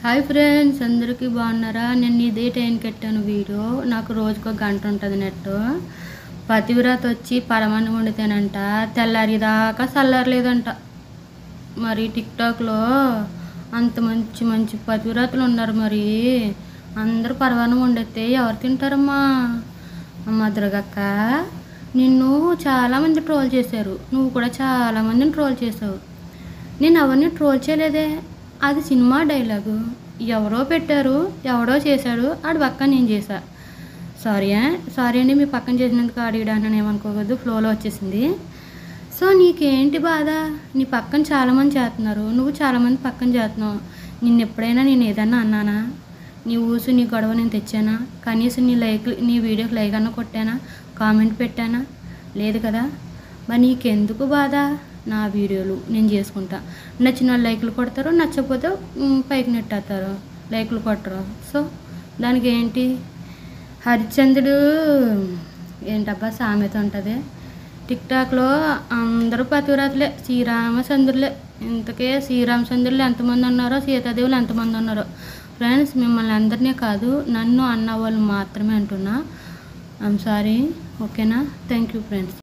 hi friends అందరికీ బాగున్నారా నేను ఇదే టైం కట్టాను వీడియో నాకు రోజుకో గంట ఉంటుంది నెట్ పతివ్రత వచ్చి పరమాన్నం వండితేనంట తెల్లారిదాకా చల్లారలేదంట మరి టిక్టాక్లో అంత మంచి మంచి పతివ్రతలు ఉన్నారు మరి అందరూ పరమాన్నం వండితే ఎవరు తింటారమ్మా అమ్మ దుర్గక్క నిన్ను చాలామంది ట్రోల్ చేశారు నువ్వు కూడా చాలామందిని ట్రోల్ చేసావు నేను ఎవరిని ట్రోల్ చేయలేదే అది సినిమా డైలాగు ఎవరో పెట్టారు ఎవడో చేశాడు ఆడు పక్కన నేను చేశా సారీ సారీ అండి మీ పక్కన చేసినందుకు అడిగడానికి ఏమనుకోవద్దు ఫ్లోలో వచ్చేసింది సో నీకేంటి బాధ నీ పక్కన చాలామంది చేస్తున్నారు నువ్వు చాలామంది పక్కన చేస్తున్నావు నిన్ను ఎప్పుడైనా నేను ఏదన్నా అన్నానా నీ ఊసు నీ గొడవ నేను తెచ్చానా కనీసం నీ లైక్ నీ వీడియోకి లైక్ అన్న కొట్టానా కామెంట్ పెట్టానా లేదు కదా మరి నీకెందుకు బాధ నా వీడియోలు నేను చేసుకుంటా నచ్చిన వాళ్ళు లైక్లు కొడతారు నచ్చకపోతే మ్, పైకి నెట్టేస్తారు లైక్లు కొట్టరు సో దానికి ఏంటి హరిశ్చంద్రుడు ఏంటబ్బా సామెత ఉంటుంది టిక్టాక్లో అందరూ పతివ్రతలే శ్రీరామచంద్రులే ఇంతకే శ్రీరామచంద్రులు ఎంతమంది ఉన్నారో సీతాదేవులు ఎంతమంది ఉన్నారో ఫ్రెండ్స్ మిమ్మల్ని అందరినీ కాదు నన్ను అన్న వాళ్ళు మాత్రమే అంటున్నా ఐమ్ సారీ ఓకేనా థ్యాంక్ యూ ఫ్రెండ్స్